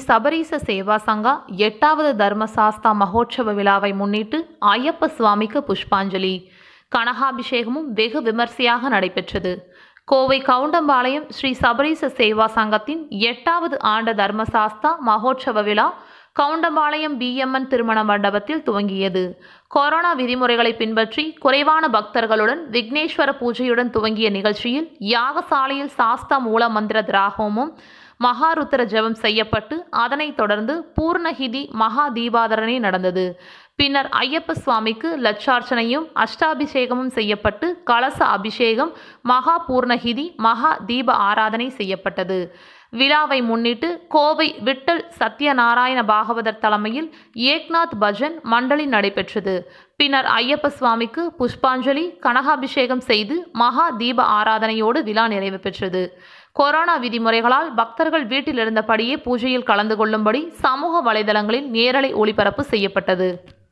சபரீச சேவா சங்கா எட்டாவது தர்மசாஸ்தா மகோற்சவ விழாவை முன்னிட்டு ஐயப்ப சுவாமிக்கு புஷ்பாஞ்சலி கனகாபிஷேகமும் வெகு விமர்சையாக நடைபெற்றது கோவை கவுண்டம்பாளையம் ஸ்ரீ சபரீச சேவா சங்கத்தின் எட்டாவது ஆண்டு தர்மசாஸ்தா மகோற்சவ விழா கவுண்டம்பாளையம் பிஎம்என் திருமண மண்டபத்தில் துவங்கியது கொரோனா விதிமுறைகளை பின்பற்றி குறைவான பக்தர்களுடன் விக்னேஸ்வர பூஜையுடன் துவங்கிய நிகழ்ச்சியில் யாகசாலையில் சாஸ்தா மூல மந்திர திராகமும் மகாருத்திர ஜெபம் செய்யப்பட்டு அதனைத் தொடர்ந்து பூர்ணஹிதி மகா தீபாதரணை நடந்தது பின்னர் ஐயப்ப சுவாமிக்கு லட்சார்ச்சனையும் அஷ்டாபிஷேகமும் செய்யப்பட்டு கலச அபிஷேகம் மகா பூர்ணஹிதி மகா தீப ஆராதனை செய்யப்பட்டது விழாவை முன்னிட்டு கோவை விட்டல் சத்யநாராயண பாகவதர் தலைமையில் ஏக்நாத் பஜன் மண்டலி நடைபெற்றது பின்னர் ஐயப்ப சுவாமிக்கு புஷ்பாஞ்சலி கனகாபிஷேகம் செய்து மகா தீப ஆராதனையோடு விழா நிறைவு பெற்றது கொரோனா விதிமுறைகளால் பக்தர்கள் வீட்டில் இருந்தபடியே பூஜையில் கலந்து கொள்ளும்படி சமூக வலைதளங்களில் நேரலை ஒளிபரப்பு செய்யப்பட்டது